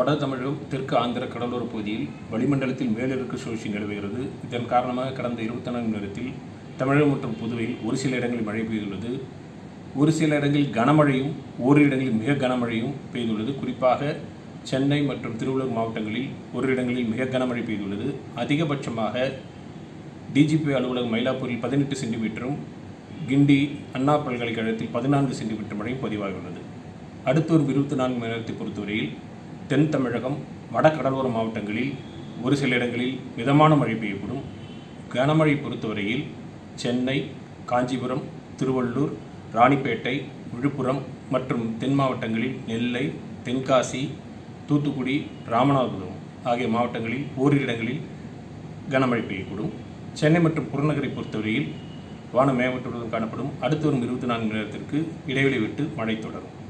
வட தமிழகம் தெற்கு ஆந்திர கடலோர பகுதியில் வளிமண்டலத்தில் மேலிறக்கு சுழற்சி நிலவுகிறது இதன் காரணமாக கடந்த இருபத்தி நான்கு நேரத்தில் தமிழகம் மற்றும் புதுவையில் ஒரு சில இடங்களில் மழை பெய்துள்ளது ஒரு சில இடங்களில் கனமழையும் ஓரிரு இடங்களில் மிக கனமழையும் பெய்துள்ளது குறிப்பாக சென்னை மற்றும் திருவள்ளூர் மாவட்டங்களில் ஒரு இடங்களில் மிக கனமழை பெய்துள்ளது அதிகபட்சமாக டிஜிபி அலுவலகம் மயிலாப்பூரில் பதினெட்டு சென்டிமீட்டரும் கிண்டி அண்ணா பல்கலைக்கழகத்தில் பதினான்கு சென்டிமீட்டர் மழையும் பதிவாகியுள்ளது அடுத்த ஒரு இருபத்தி நான்கு மணி நேரத்தை பொறுத்தவரையில் தென் தமிழகம் வட கடலோர மாவட்டங்களில் ஒரு சில இடங்களில் மிதமான மழை பெய்யக்கூடும் கனமழை பொறுத்தவரையில் சென்னை காஞ்சிபுரம் திருவள்ளூர் ராணிப்பேட்டை விழுப்புரம் மற்றும் தென் மாவட்டங்களில் நெல்லை தென்காசி தூத்துக்குடி ராமநாதபுரம் ஆகிய மாவட்டங்களில் ஓரிரு இடங்களில் கனமழை பெய்யக்கூடும் சென்னை மற்றும் புறநகரை பொறுத்தவரையில் வானம் மேகமூட்டத்துடன் காணப்படும் அடுத்து வரும் இருபத்தி நான்கு மணி நேரத்திற்கு இடைவெளி விட்டு மழை தொடரும்